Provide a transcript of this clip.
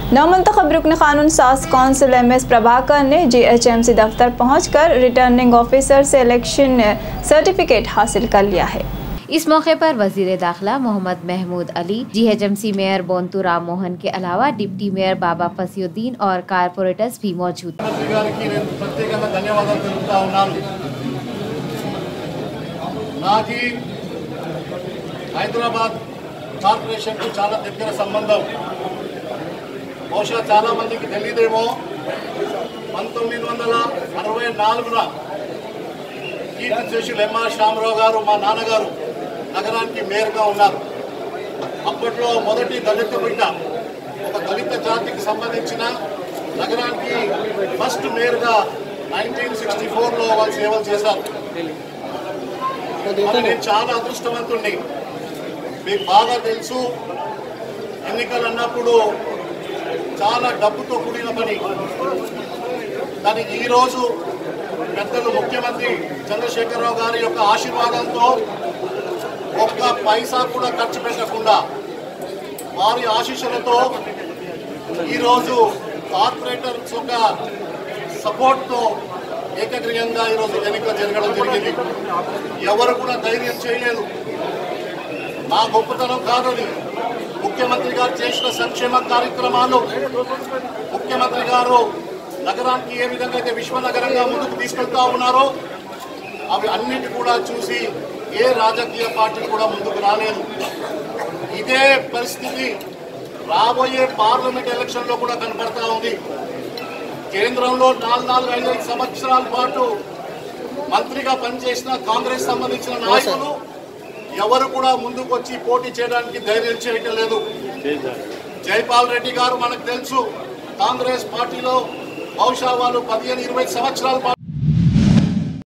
नामंतखब रुकन कानून सास कौंसिल एम एस प्रभाकर ने जीएचएमसी दफ्तर पहुंचकर रिटर्निंग ऑफिसर से इलेक्शन सर्टिफिकेट हासिल कर लिया है इस मौके पर वजीर दाखिला मोहम्मद महमूद अली जीएचएमसी मेयर बोंतू राम मोहन के अलावा डिप्टी मेयर बाबा फसीउद्दीन और कारपोरेटर्स भी मौजूद थे మంత్రి గారికి నేను ప్రత్యేకంగా ధన్యవాదాలు తెలుపుతా ఉన్నాను నాకు ఈ హైదరాబాద్ కార్పొరేషన్కు చాలా దగ్గర సంబంధం బహుశా చాలా మందికి తెలియదేమో పంతొమ్మిది వందల అరవై నాలుగున కీర్తి శేషులు ఎంఆర్ శ్యామరావు గారు మా నాన్నగారు నగరానికి మేయర్గా ఉన్నారు అప్పట్లో మొదటి దళిత బిడ్డ ఒక దళిత జాతికి సంబంధించిన నగరానికి ఫస్ట్ మేయర్గా నైన్టీన్ సిక్స్టీ ఫోర్లో వాళ్ళు సేవలు చేశారు మరి నేను చాలా అదృష్టవంతుణ్ణి మీకు బాగా తెలుసు ఎన్నికలు అన్నప్పుడు చాలా డబ్బుతో కూడిన పని కానీ ఈరోజు పెద్దలు ముఖ్యమంత్రి చంద్రశేఖరరావు గారి యొక్క ఆశీర్వాదంతో ఒక్క పైసా కూడా ఖర్చు పెట్టకుండా వారి ఆశీస్సులతో ఈరోజు కార్పొరేటర్స్ యొక్క సపోర్ట్తో ఏకగ్రీయంగా ఈరోజు ఎన్నిక జరగడం జరిగింది ఎవరు కూడా ధైర్యం చేయలేదు నా గొప్పతనం కాదని ముఖ్యమంత్రి గారు చేసిన సంక్షేమ కార్యక్రమాలు ముఖ్యమంత్రి గారు నగరానికి ఏ విధంగా అయితే విశ్వనగరంగా ముందుకు తీసుకెళ్తా ఉన్నారో అవి అన్నిటి కూడా చూసి ఏ రాజకీయ పార్టీ కూడా ముందుకు రాలేదు ఇదే పరిస్థితి రాబోయే పార్లమెంట్ ఎలక్షన్లో కూడా కనపడతా ఉంది కేంద్రంలో నాలుగు నాలుగు ఐదు ఐదు సంవత్సరాల పాటు మంత్రిగా పనిచేసిన కాంగ్రెస్ సంబంధించిన నాయకులు ఎవరు కూడా ముందుకు వచ్చి పోటీ చేయడానికి ధైర్యం చేయటం లేదు జైపాల్ రెడ్డి గారు మనకు తెలుసు కాంగ్రెస్ పార్టీలో బహుశా వాళ్ళు పదిహేను ఇరవై సంవత్సరాల పాటు